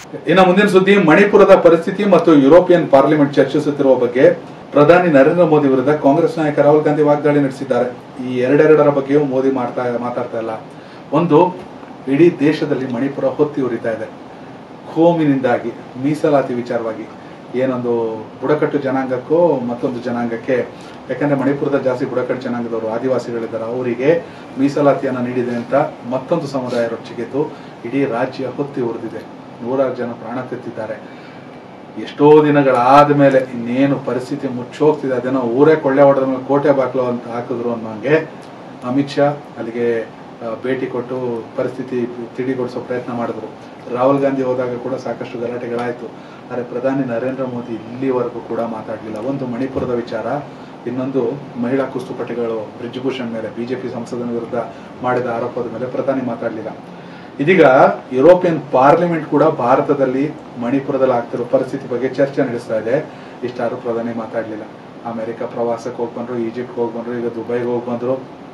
ಇನ್ನು ಮುಂದಿನ ಸುದ್ದಿ ಮಣಿಪುರದ ಪರಿಸ್ಥಿತಿ ಮತ್ತು ಯುರೋಪಿಯನ್ ಪಾರ್ಲಿಮೆಂಟ್ ಚರ್ಚಿಸುತ್ತಿರುವ ಬಗ್ಗೆ ಪ್ರಧಾನಿ ನರೇಂದ್ರ ಮೋದಿ ವಿರುದ್ಧ ಕಾಂಗ್ರೆಸ್ ನಾಯಕ ರಾಹುಲ್ ಗಾಂಧಿ ವಾಗ್ದಾಳಿ ನಡೆಸಿದ್ದಾರೆ ಈ ಎರಡೆರಡರ ಬಗ್ಗೆಯೂ ಮೋದಿ ಮಾಡ್ತಾ ಮಾತಾಡ್ತಾ ಇಲ್ಲ ಒಂದು ಇಡೀ ದೇಶದಲ್ಲಿ ಮಣಿಪುರ ಹೊತ್ತಿ ಉರಿತಾ ಇದೆ ಕೋಮಿನಿಂದಾಗಿ ಮೀಸಲಾತಿ ವಿಚಾರವಾಗಿ ಏನೊಂದು ಬುಡಕಟ್ಟು ಜನಾಂಗಕ್ಕೂ ಮತ್ತೊಂದು ಜನಾಂಗಕ್ಕೆ ಯಾಕಂದ್ರೆ ಮಣಿಪುರದ ಜಾಸ್ತಿ ಬುಡಕಟ್ಟು ಜನಾಂಗದವರು ಆದಿವಾಸಿಗಳಿದ್ದಾರೆ ಅವರಿಗೆ ಮೀಸಲಾತಿಯನ್ನು ನೀಡಿದೆ ಅಂತ ಮತ್ತೊಂದು ಸಮುದಾಯ ರೊಚ್ಚಿಗೆದ್ದು ಇಡೀ ರಾಜ್ಯ ಹೊತ್ತಿ ಉರಿದಿದೆ ನೂರಾರು ಜನ ಪ್ರಾಣ ತೆತ್ತಿದ್ದಾರೆ ಎಷ್ಟೋ ದಿನಗಳಾದ ಮೇಲೆ ಇನ್ನೇನು ಪರಿಸ್ಥಿತಿ ಮುಚ್ಚೋಗ್ತಿದೆ ಅದನ್ನ ಊರೇ ಕೊಳ್ಳೆ ಹೊಡೆದ ಮೇಲೆ ಕೋಟೆ ಬಾಕ್ಲು ಅಂತ ಹಾಕಿದ್ರು ಅನ್ನೋಂಗೆ ಅಮಿತ್ ಶಾ ಅಲ್ಲಿಗೆ ಆ, ಭೇಟಿ ಕೊಟ್ಟು ಪರಿಸ್ಥಿತಿ ತಿಳಿಗೊಳಿಸೋ ಪ್ರಯತ್ನ ಮಾಡಿದ್ರು ರಾಹುಲ್ ಗಾಂಧಿ ಹೋದಾಗ ಕೂಡ ಸಾಕಷ್ಟು ಗಲಾಟೆಗಳಾಯಿತು ಆದರೆ ಪ್ರಧಾನಿ ನರೇಂದ್ರ ಮೋದಿ ಇಲ್ಲಿವರೆಗೂ ಕೂಡ ಮಾತಾಡಲಿಲ್ಲ ಒಂದು ಮಣಿಪುರದ ವಿಚಾರ ಇನ್ನೊಂದು ಮಹಿಳಾ ಕುಸ್ತುಪಟಿಗಳು ಬ್ರಿಜ್ಭೂಷಣ್ ಮೇಲೆ ಬಿಜೆಪಿ ಸಂಸದನ ವಿರುದ್ಧ ಮಾಡಿದ ಆರೋಪದ ಮೇಲೆ ಪ್ರಧಾನಿ ಮಾತಾಡಲಿಲ್ಲ ಇದೀಗ ಯುರೋಪಿಯನ್ ಪಾರ್ಲಿಮೆಂಟ್ ಕೂಡ ಭಾರತದಲ್ಲಿ ಮಣಿಪುರದಲ್ಲಿ ಆಗ್ತಿರೋ ಪರಿಸ್ಥಿತಿ ಬಗ್ಗೆ ಚರ್ಚೆ ನಡೆಸ್ತಾ ಇದೆ ಇಷ್ಟಾರು ಪ್ರಧಾನಿ ಮಾತಾಡಲಿಲ್ಲ ಅಮೆರಿಕ ಪ್ರವಾಸಕ್ಕೆ ಹೋಗಿ ಬಂದ್ರು ಈಜಿಪ್ಟ್ ಹೋಗಿ ಬಂದ್ರು ಈಗ ದುಬೈಗೆ ಹೋಗಿ ಬಂದ್ರು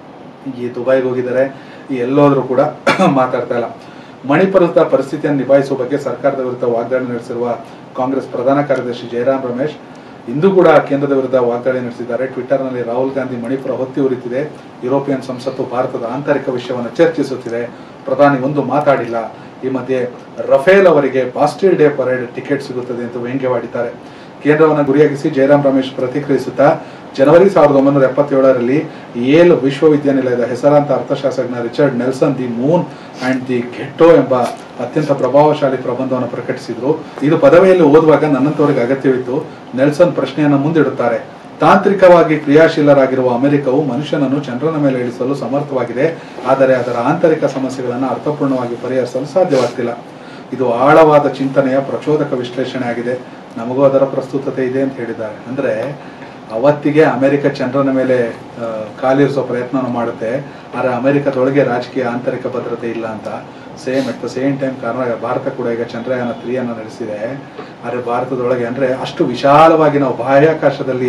ಈ ದುಬೈಗೆ ಹೋಗಿದ್ದಾರೆ ಈ ಎಲ್ಲೋದ್ರು ಕೂಡ ಮಾತಾಡ್ತಾ ಇಲ್ಲ ಮಣಿಪುರದ ಪರಿಸ್ಥಿತಿಯನ್ನು ನಿಭಾಯಿಸುವ ಬಗ್ಗೆ ಸರ್ಕಾರದ ವಿರುದ್ಧ ವಾಗ್ದಾಳಿ ನಡೆಸಿರುವ ಕಾಂಗ್ರೆಸ್ ಪ್ರಧಾನ ಕಾರ್ಯದರ್ಶಿ ಜಯರಾಮ್ ರಮೇಶ್ ಇಂದು ಕೂಡ ಕೇಂದ್ರದ ವಿರುದ್ಧ ವಾಗ್ದಾಳಿ ನಡೆಸಿದ್ದಾರೆ ಟ್ವಿಟರ್ನಲ್ಲಿ ರಾಹುಲ್ ಗಾಂಧಿ ಮಣಿಪುರ ಹೊತ್ತಿ ಉರಿತಿದೆ ಯುರೋಪಿಯನ್ ಸಂಸತ್ತು ಭಾರತದ ಆಂತರಿಕ ವಿಷಯವನ್ನು ಚರ್ಚಿಸುತ್ತಿದೆ ಪ್ರಧಾನಿ ಒಂದು ಮಾತಾಡಿಲ್ಲ ಈ ಮಧ್ಯೆ ರಫೇಲ್ ಅವರಿಗೆ ಬಾಸ್ಟಿಲ್ ಡೇ ಪರೇಡ್ ಟಿಕೆಟ್ ಸಿಗುತ್ತದೆ ಎಂದು ವ್ಯಂಗ್ಯವಾಡಿದ್ದಾರೆ ಕೇಂದ್ರವನ್ನು ಗುರಿಯಾಗಿಸಿ ಜಯರಾಮ್ ರಮೇಶ್ ಪ್ರತಿಕ್ರಿಯಿಸುತ್ತಾ ಜನವರಿ ಸಾವಿರದ ಒಂಬೈನೂರ ಎಪ್ಪತ್ತೇಳರಲ್ಲಿ ಯೇಲ್ ವಿಶ್ವವಿದ್ಯಾನಿಲಯದ ಹೆಸರಾಂತ ಅರ್ಥಶಾಸ್ತ್ರಜ್ಞ Richard Nelson the moon and the ghetto ಎಂಬ ಅತ್ಯಂತ ಪ್ರಭಾವಶಾಲಿ ಪ್ರಬಂಧವನ್ನು ಪ್ರಕಟಿಸಿದ್ರು ಇದು ಪದವಿಯಲ್ಲಿ ಓದುವಾಗ ನನ್ನಂತವರಿಗೆ ಅಗತ್ಯವಿತ್ತು ನೆಲ್ಸನ್ ಪ್ರಶ್ನೆಯನ್ನು ಮುಂದಿಡುತ್ತಾರೆ ತಾಂತ್ರಿಕವಾಗಿ ಕ್ರಿಯಾಶೀಲರಾಗಿರುವ ಅಮೆರಿಕವು ಮನುಷ್ಯನನ್ನು ಚಂದ್ರನ ಮೇಲೆ ಇಳಿಸಲು ಸಮರ್ಥವಾಗಿದೆ ಆದರೆ ಅದರ ಆಂತರಿಕ ಸಮಸ್ಯೆಗಳನ್ನು ಅರ್ಥಪೂರ್ಣವಾಗಿ ಪರಿಹರಿಸಲು ಸಾಧ್ಯವಾಗ್ತಿಲ್ಲ ಇದು ಆಳವಾದ ಚಿಂತನೆಯ ಪ್ರಚೋದಕ ವಿಶ್ಲೇಷಣೆ ಆಗಿದೆ ನಮಗೂ ಅದರ ಪ್ರಸ್ತುತತೆ ಇದೆ ಅಂತ ಹೇಳಿದ್ದಾರೆ ಅಂದ್ರೆ ಅವತ್ತಿಗೆ ಅಮೆರಿಕ ಚಂದ್ರನ ಮೇಲೆ ಆ, ಕಾಲಿರಿಸೋ ಪ್ರಯತ್ನ ಮಾಡುತ್ತೆ ಆದರೆ ಅಮೆರಿಕದೊಳಗೆ ರಾಜಕೀಯ ಆಂತರಿಕ ಭದ್ರತೆ ಇಲ್ಲ ಅಂತ same at the same time ಕಾರಣ ಭಾರತ ಕೂಡ ಈಗ ಚಂದ್ರಯಾನ ತ್ರೀಯನ್ನು ನಡೆಸಿದೆ ಆದರೆ ಭಾರತದೊಳಗೆ ಅಂದ್ರೆ ಅಷ್ಟು ವಿಶಾಲವಾಗಿ ನಾವು ಬಾಹ್ಯಾಕಾಶದಲ್ಲಿ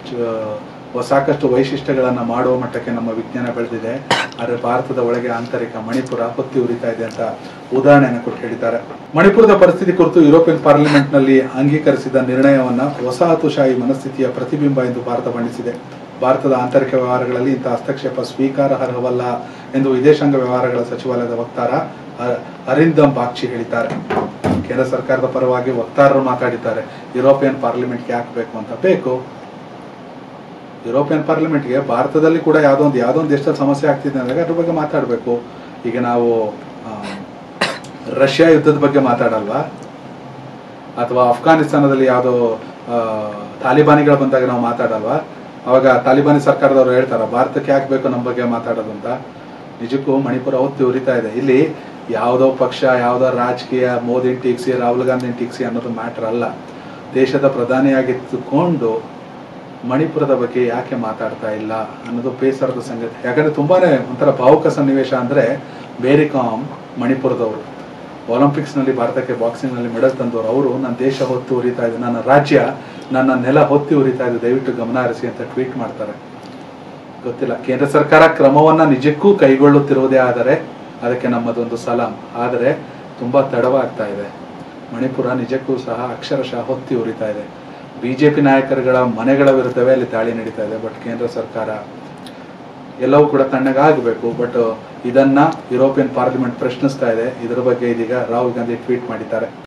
ಚ- ಸಾಕಷ್ಟು ವೈಶಿಷ್ಟ್ಯಗಳನ್ನು ಮಾಡುವ ಮಟ್ಟಕ್ಕೆ ನಮ್ಮ ವಿಜ್ಞಾನ ಬೆಳೆದಿದೆ ಆದರೆ ಭಾರತದ ಒಳಗೆ ಆಂತರಿಕ ಮಣಿಪುರ ಹೊತ್ತಿ ಉರಿತಾ ಇದೆ ಅಂತ ಉದಾಹರಣೆಯನ್ನು ಕೊಟ್ಟು ಹೇಳಿದ್ದಾರೆ ಮಣಿಪುರದ ಪರಿಸ್ಥಿತಿ ಕುರಿತು ಯುರೋಪಿಯನ್ ಪಾರ್ಲಿಮೆಂಟ್ನಲ್ಲಿ ಅಂಗೀಕರಿಸಿದ ನಿರ್ಣಯವನ್ನ ವಸಾಹತುಶಾಹಿ ಮನಸ್ಥಿತಿಯ ಪ್ರತಿಬಿಂಬ ಎಂದು ಭಾರತ ಬಣ್ಣಿಸಿದೆ ಭಾರತದ ಆಂತರಿಕ ವ್ಯವಹಾರಗಳಲ್ಲಿ ಇಂತಹ ಹಸ್ತಕ್ಷೇಪ ಸ್ವೀಕಾರಾರ್ಹವಲ್ಲ ಎಂದು ವಿದೇಶಾಂಗ ವ್ಯವಹಾರಗಳ ಸಚಿವಾಲಯದ ವಕ್ತಾರ ಅ- ಅರಿಂದಮ್ ಬಾಗ್ಚಿ ಹೇಳಿದ್ದಾರೆ ಕೇಂದ್ರ ಸರ್ಕಾರದ ಪರವಾಗಿ ವಕ್ತಾರರು ಮಾತಾಡಿದ್ದಾರೆ ಯುರೋಪಿಯನ್ ಪಾರ್ಲಿಮೆಂಟ್ಗೆ ಯಾಕೆ ಬೇಕು ಅಂತ ಬೇಕು ಯುರೋಪಿಯನ್ ಪಾರ್ಲಿಮೆಂಟ್ಗೆ ಭಾರತದಲ್ಲಿ ಕೂಡ ಯಾವುದೋ ಒಂದು ಯಾವುದೋ ಒಂದು ದೇಶದಲ್ಲಿ ಸಮಸ್ಯೆ ಆಗ್ತಿದೆ ಅಂದಾಗ ಅದ್ರ ಬಗ್ಗೆ ಮಾತಾಡಬೇಕು ಈಗ ನಾವು ಆ, ರಷ್ಯಾ ಯುದ್ಧದ ಬಗ್ಗೆ ಮಾತಾಡಲ್ವಾ ಅಥವಾ ಅಫ್ಘಾನಿಸ್ತಾನದಲ್ಲಿ ಯಾವುದೋ ಆ, ತಾಲಿಬಾನಿಗಳು ಬಂದಾಗ ನಾವು ಮಾತಾಡಲ್ವಾ ಅವಾಗ ತಾಲಿಬಾನಿ ಸರ್ಕಾರದವರು ಹೇಳ್ತಾರ ಭಾರತಕ್ಕೆ ಯಾಕೆ ಬೇಕು ನಮ್ಮ ಬಗ್ಗೆ ಮಾತಾಡೋದು ಅಂತ ನಿಜಕ್ಕೂ ಮಣಿಪುರ ಹೊತ್ತಿ ಉರಿತಾ ಇದೆ ಇಲ್ಲಿ ಯಾವುದೋ ಪಕ್ಷ ಯಾವುದೋ ರಾಜಕೀಯ ಮೋದಿನ ಟೀಕ್ಸಿ ರಾಹುಲ್ ಗಾಂಧಿನ ಟೀಕ್ಸಿ ಅನ್ನೋದು ಮ್ಯಾಟರ್ ಅಲ್ಲ ದೇಶದ ಪ್ರಧಾನಿಯಾಗಿದ್ದುಕೊಂಡು ಮಣಿಪುರದ ಬಗ್ಗೆ ಯಾಕೆ ಮಾತಾಡ್ತಾ ಇಲ್ಲ ಅನ್ನೋದು ಬೇಸರದ ಸಂಗತಿ ಯಾಕಂದ್ರೆ ತುಂಬಾನೇ ಒಂಥರ ಭಾವುಕ ಸನ್ನಿವೇಶ ಅಂದ್ರೆ ಮೇರಿ ಕಾಮ್ ಮಣಿಪುರದವರು ಒಲಿಂಪಿಕ್ಸ್ ನಲ್ಲಿ ಭಾರತಕ್ಕೆ ಬಾಕ್ಸಿಂಗ್ ನಲ್ಲಿ ಮೆಡಲ್ ತಂದವರು ಅವರು ನನ್ನ ದೇಶ ಹೊತ್ತು ಉರಿತಾ ಇದೆ ನನ್ನ ರಾಜ್ಯ ನನ್ನ ನೆಲ ಹೊತ್ತಿ ಉರಿತಾ ಇದೆ ದಯವಿಟ್ಟು ಗಮನ ಹರಿಸಿ ಅಂತ ಟ್ವೀಟ್ ಮಾಡ್ತಾರೆ ಗೊತ್ತಿಲ್ಲ ಕೇಂದ್ರ ಸರ್ಕಾರ ಕ್ರಮವನ್ನ ನಿಜಕ್ಕೂ ಕೈಗೊಳ್ಳುತ್ತಿರುವುದೇ ಆದರೆ ಅದಕ್ಕೆ ನಮ್ಮದೊಂದು ಸಲಾಂ ಆದರೆ ತುಂಬಾ ತಡವಾಗ್ತಾ ಇದೆ ಮಣಿಪುರ ನಿಜಕ್ಕೂ ಸಹ ಅಕ್ಷರಶಃ ಹೊತ್ತಿ ಉರಿತಾ ಇದೆ ಬಿಜೆಪಿ ನಾಯಕರುಗಳ ಮನೆಗಳ ವಿರುದ್ಧವೇ ಅಲ್ಲಿ ದಾಳಿ ನಡೀತಾ ಇದೆ ಬಟ್ ಕೇಂದ್ರ ಸರ್ಕಾರ ಎಲ್ಲವೂ ಕೂಡ ತಣ್ಣಗಾಗಬೇಕು ಬಟ್ ಇದನ್ನ ಯುರೋಪಿಯನ್ ಪಾರ್ಲಿಮೆಂಟ್ ಪ್ರಶ್ನಿಸ್ತಾ ಇದೆ ಇದರ ಬಗ್ಗೆ ಇದೀಗ ರಾಹುಲ್ ಗಾಂಧಿ ಟ್ವೀಟ್ ಮಾಡಿದ್ದಾರೆ